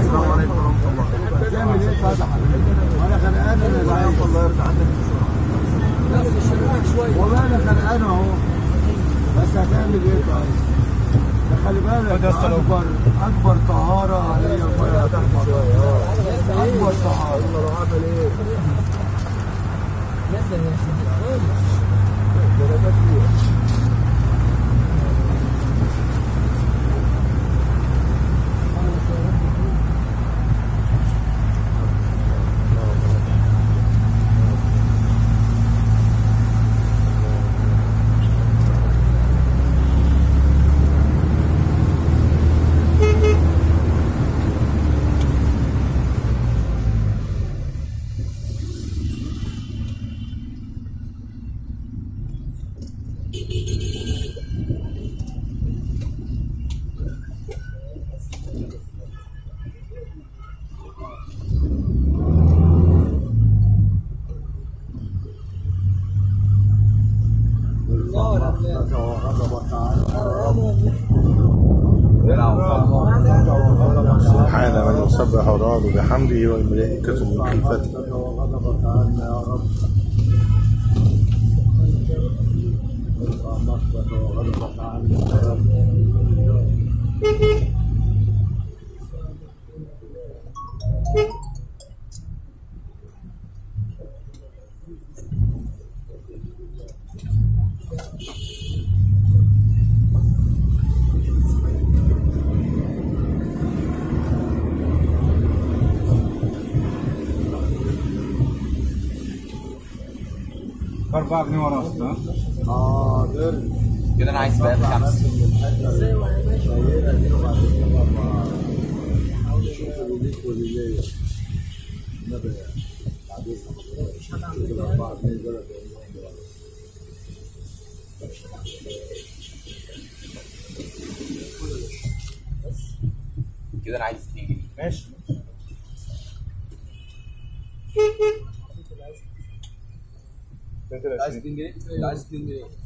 السلام عليكم ورحمه الله بتعمل ايه طيب يا حبيبي؟ وانا خلقان انا زعلان الله يرضى عنك والله انا خلقان اهو بس هتعمل ايه طيب؟ ده خلي بالك اكبر اكبر طهاره هي الميه هتحفظ اكبر طهاره لو عمل ايه؟ سبحان من يسبح الرعد بحمده والملائكة من خيفته وغضبك عنا يا رب ارفع مقتك وغضبك عنا يا رب أربعة جنيه ورا أصلا حاضر كده انا عايز بقى خمس شهيرة دي وبعدين طبعا شوف اللي ليك واللي ليا النبي بعدين شوف الأربعة جنيه دول كده انا عايز 2 جنيه ماشي عايز 2 جنيه عايز 2 جنيه